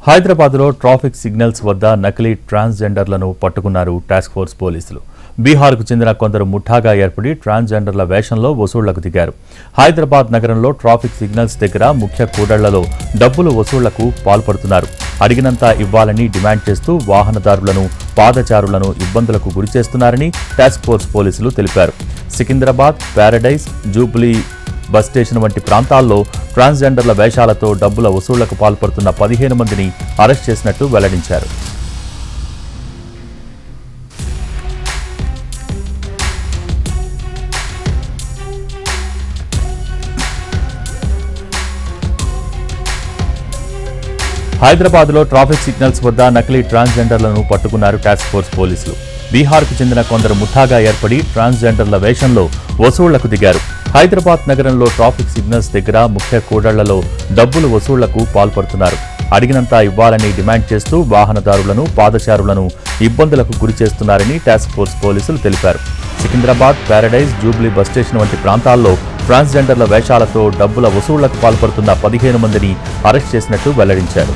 హైదరాబాద్లో traffic signals వద్ద నకిలీ ట్రాన్స్జెండర్లను పట్టుకున్నారు టాస్క్ ఫోర్స్ పోలీసులు బీహార్కు చెందిన కొందరు ముఠాగా ఏర్పడి ట్రాన్స్జెండర్ల వేషంలో వసూళ్లకు దిగారు హైదరాబాద్ నగరంలో ట్రాఫిక్ సిగ్నల్స్ దగ్గర ముఖ్య కూడళ్లలో డబ్బులు వసూళ్లకు పాల్పడుతున్నారు అడిగినంత ఇవ్వాలని డిమాండ్ చేస్తూ వాహనదారులను పాదచారులను ఇబ్బందులకు గురి చేస్తున్నారని టాస్క్ ఫోర్స్ పోలీసులు తెలిపారు Secunderabad Paradise Jubilee bus station వంటి ప్రాంతాల్లో ట్రాన్స్జెండర్ల వేషాలతో డబ్బుల వసూళ్లకు పాల్పడుతున్న పదిహేను మందిని అరెస్ట్ చేసినట్టు వెల్లడించారు హైదరాబాద్లో ట్రాఫిక్ సిగ్నల్స్ వద్ద నకిలీ ట్రాన్స్జెండర్లను పట్టుకున్నారు టాస్క్ ఫోర్స్ పోలీసులు బీహార్కు చెందిన కొందరు ముఠాగా ఏర్పడి ట్రాన్స్జెండర్ల వేషంలో వసూళ్లకు దిగారు హైదరాబాద్ నగరంలో ట్రాఫిక్ సిగ్నల్స్ దగ్గర ముఖ్య కూడళ్లలో డబ్బులు వసూళ్లకు పాల్పడుతున్నారు అడిగినంత ఇవ్వాలని డిమాండ్ చేస్తూ వాహనదారులను పాదచారులను ఇబ్బందులకు గురి చేస్తున్నారని టాస్క్ ఫోర్స్ పోలీసులు తెలిపారు Secunderabad Paradise Jubilee bus station వంటి ప్రాంతాల్లో ట్రాన్స్జెండర్ల వేషాలతో డబ్బుల వసూళ్లకు పాల్పడుతున్న పదిహేను మందిని అరెస్ట్ చేసినట్టు వెల్లడించారు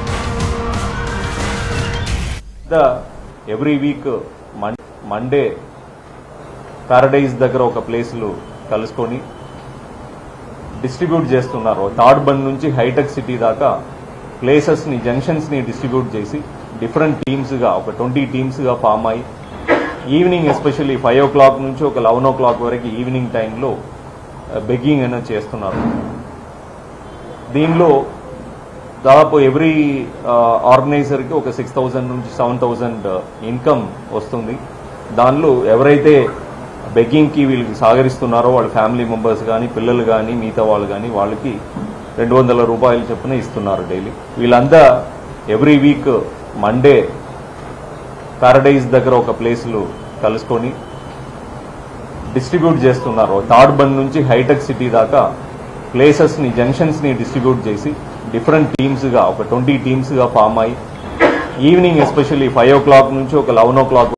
the every week Monday Paradise దగ్గర ఒక ప్లేస్లు కలుసుకొని డిస్ట్రిబ్యూట్ చేస్తున్నారు థర్డ్ బండ్ నుంచి హైటెక్ సిటీ దాకా ప్లేసెస్ ని జంక్షన్స్ ని డిస్ట్రిబ్యూట్ చేసి డిఫరెంట్ టీమ్స్ గా ఒక ట్వంటీ టీమ్స్ గా ఫామ్ అయ్యి evening especially five o'clock నుంచి ఒక లెవెన్ ఓ క్లాక్ వరకు ఈవినింగ్ టైంలో బెగ్గింగ్ అనేది చేస్తున్నారు దీనిలో దాదాపు ఎవ్రీ ఆర్గనైజర్కి ఒక సిక్స్ థౌజండ్ నుంచి సెవెన్ థౌజండ్ ఇన్కమ్ వస్తుంది దానిలో ఎవరైతే బెగ్గింగ్కి వీళ్ళకి సహకరిస్తున్నారో వాళ్ళ ఫ్యామిలీ మెంబర్స్ కానీ పిల్లలు కానీ మిగతా వాళ్ళు కానీ వాళ్ళకి రెండు వందల రూపాయలు చొప్పున ఇస్తున్నారు డైలీ వీళ్ళంతా ఎవ్రీ వీక్ మండే పారడైజ్ దగ్గర ఒక ప్లేస్లు కలుసుకొని డిస్ట్రిబ్యూట్ చేస్తున్నారు థర్డ్ బండ్ నుంచి హైటెక్ సిటీ దాకా ప్లేసెస్ ని జంక్షన్స్ ని డిస్ట్రిబ్యూట్ చేసి డిఫరెంట్ టీమ్స్ గా ఒక ట్వంటీ టీమ్స్ గా ఫామ్ అయ్యి evening especially five o'clock నుంచి ఒక లెవెన్ ఓ క్లాక్